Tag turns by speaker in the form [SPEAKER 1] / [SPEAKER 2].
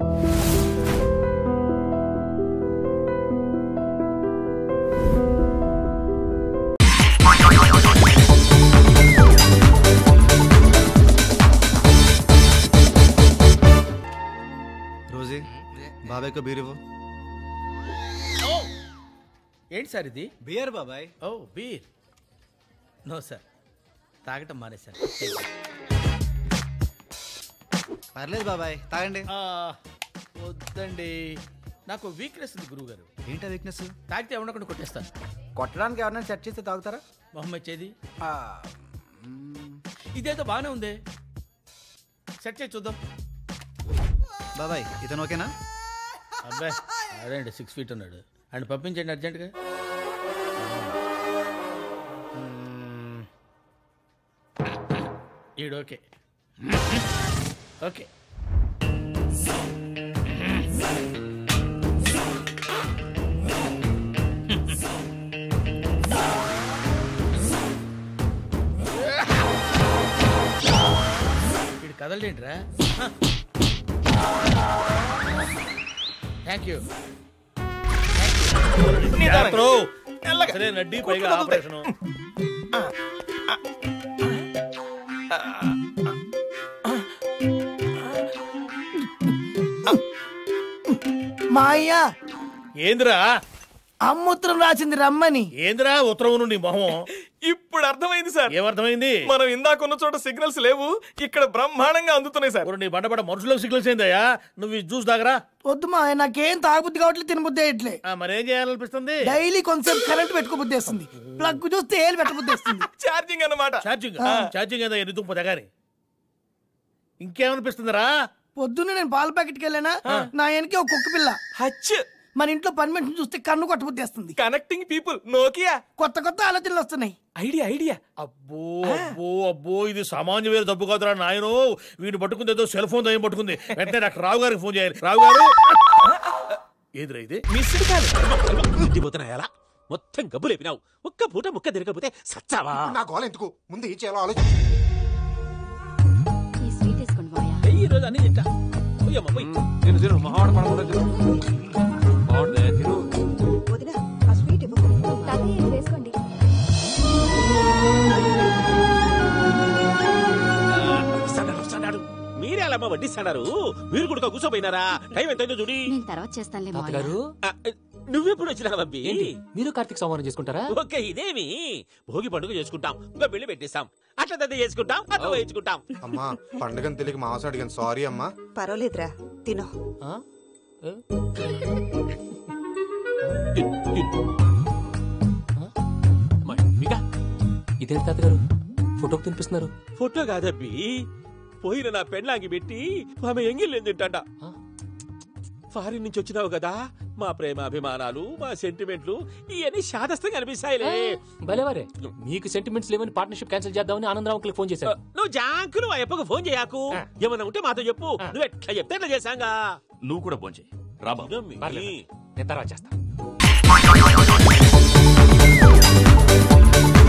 [SPEAKER 1] Rosie బాబాయ్కో beer ఇవ్వు
[SPEAKER 2] ఏంటి sir ఇది
[SPEAKER 1] బియర్ బాబాయ్
[SPEAKER 2] ఓ బీర్ నో సార్ తాగటం మానేశాను
[SPEAKER 1] పర్లేదు బాబాయ్ తాగండి
[SPEAKER 2] ఆ, వద్దండి నాకు వీక్నెస్ ఉంది గురువు గారు
[SPEAKER 1] ఏంటా వీక్నెస్
[SPEAKER 2] తాగితే ఉండకుండా కొట్టేస్తాను
[SPEAKER 3] కొట్టడానికి ఎవరైనా సెట్ చేస్తే తాగుతారా
[SPEAKER 2] మొహమ్మద్ చేది
[SPEAKER 3] ఆ,
[SPEAKER 2] ఇదేదో బాగానే ఉంది సెట్ చేసి చూద్దాం
[SPEAKER 1] బాబాయ్ ఇతను ఓకేనా
[SPEAKER 2] అబ్బాయి అదేంటి సిక్స్ ఫీట్ ఉన్నాడు అండ్ పంపించండి అర్జెంటుగా మ్మ్. ఈడు ఓకే ఓకే వీడు కదలడేంట్రా థ్యాంక్ యూ
[SPEAKER 4] సరే నడ్డి పైగా ఆపరేషన్
[SPEAKER 3] మా అయ్య
[SPEAKER 4] ఏందిరా
[SPEAKER 3] అమ్ముత్రం రాసింది రమ్మని
[SPEAKER 4] ఏందిరా ఉత్తరం నుండి మొహం
[SPEAKER 5] ఇప్పుడు అర్థమైంది సార్
[SPEAKER 4] ఏమర్థమైంది
[SPEAKER 5] మనం ఇందాకున్న చోట సిగ్నల్స్ లేవు ఇక్కడ బ్రహ్మాండంగా అందుతున్నాయి సార్
[SPEAKER 4] ఊరు నీ బండబడ మనుషులకు సిగ్నల్స్ ఏందయ్యా నువ్వు ఈ జ్యూస్ తాగరా
[SPEAKER 3] వద్దు మా అయ్య, నాకేం తాగబుద్ధి కావట్లేదు తినబుద్ధి అయ్యట్లే
[SPEAKER 4] ఆ, మరేం చేయాలనిపిస్తుంది
[SPEAKER 3] డైలీ కొంచెం కరెంట్ పెట్టుకోబుద్ధి వేస్తుంది ప్లగ్ చూస్తే ఏలు పెట్టబుద్ధి వేస్తుంది
[SPEAKER 5] ఛార్జింగ్ అన్నమాట
[SPEAKER 4] ఛార్జింగ్ ఛార్జింగ్ ఏదో ఎన్ని దుంప దగ్గర ఇంకేమనిపిస్తుందిరా
[SPEAKER 3] పొద్దున్నే నేను పాల ప్యాకెట్కి వెళ్ళానా నా వెనక ఒక కుక్క పిల్ల
[SPEAKER 5] హచ్
[SPEAKER 3] మన ఇంట్లో పని మనిషిని చూస్తే కన్ను కొట్టబుద్ధి వేస్తుంది
[SPEAKER 5] కనెక్టింగ్ పీపుల్ నోకియా
[SPEAKER 3] కొత్త కొత్త ఆలోచనలు వస్తున్నాయి
[SPEAKER 5] ఐడియా ఐడియా
[SPEAKER 4] అబ్బో అబ్బో అబ్బో ఇది సామాన్య వేరు తప్పు కాదురా నాయను వీడు పట్టుకుంది ఏదో సెల్ ఫోన్ దయ్యం పట్టుకుంది వెంటనే డాక్టర్ రావు గారికి ఫోన్ చేయాలి రావు గారు ఏదిరా ఇది
[SPEAKER 5] మిస్డ్ కాల్
[SPEAKER 6] ఇంటిపోతున్నాయలా మొత్తం గబ్బు లేపినావు ఒక్క పూట ముక్క తిరగకపోతే సచ్చావా
[SPEAKER 7] నా గోల ఎందుకు ముందు ఏం చేయాలో ఆలోచించు
[SPEAKER 8] ఈ స్వీట్ వేసుకోండి మాయా
[SPEAKER 6] ఈ రోజు అన్ని తింటా పోయమ్మ పోయి
[SPEAKER 7] తిను తిను మహావాడ పడకుండా తిను బాగుంటుంది తిను
[SPEAKER 8] వదిన ఆ స్వీట్ ఇవ్వు తాతయ్య ఇది వేసుకోండి
[SPEAKER 6] వస్తాడారు, వస్తాడారు. మీరే అలా వడ్డిస్తాడారు మీరు కూడా కూర్చోపోయినారా టైం ఎంతైందో చూడి
[SPEAKER 8] నేను తర్వాత చేస్తానులే మాయా
[SPEAKER 9] తాతగారు
[SPEAKER 6] ఆ, నువ్వెప్పుడు వచ్చినా బంబి
[SPEAKER 9] ఏంటి మీరు కార్తీక్ సంహారం చేసుకుంటారా
[SPEAKER 6] ఓకే ఇదేమి భోగి పండుగ చేసుకుంటాం ఇంకా బిల్లు పెట్టేస్తాం అట్లా దద్ద చేసుకుంటాం అట్లా వేయించుకుంటాం
[SPEAKER 7] అమ్మా పండుగని తెలియక మాంసం అడిగాను సారీ అమ్మా
[SPEAKER 8] పర్వాలేదురా తినో
[SPEAKER 9] ఆ? ఏ?
[SPEAKER 6] మా మిగా
[SPEAKER 9] ఇదేంటి తాతగారు ఫోటోకి తినిపిస్తున్నారు
[SPEAKER 6] ఫోటో కాదబ్బి పోయిన నా పెళ్ళాంగి పెట్టి ఆమె ఎంగిల్లేం తింటాడ
[SPEAKER 9] ఆ?
[SPEAKER 6] ఫారిన్ నుంచి వచ్చినావు కదా మా ప్రేమ అభిమానాలు మా సెంటిమెంట్లు ఇవన్నీ శాదస్తంగా అనిపిస్తాయిలే
[SPEAKER 9] భలేవారే మీకు సెంటిమెంట్స్ లేవని పార్ట్నర్షిప్ క్యాన్సిల్ చేద్దామని ఆనందరావు అంకుల్ ఫోన్ చేశారు
[SPEAKER 6] నువ్వు జాంకులు ఆ అప్పకు ఫోన్ చేయకు ఏమన్నా ఉంటే మాతో చెప్పు నువ్వు ఎట్లా చెప్తే ఎట్లా చేశాంగా
[SPEAKER 10] నువ్వు కూడా భోంచే రాబా
[SPEAKER 6] ఇదమ్మి.
[SPEAKER 9] పర్లేదు. నేను తర్వాత చేస్తా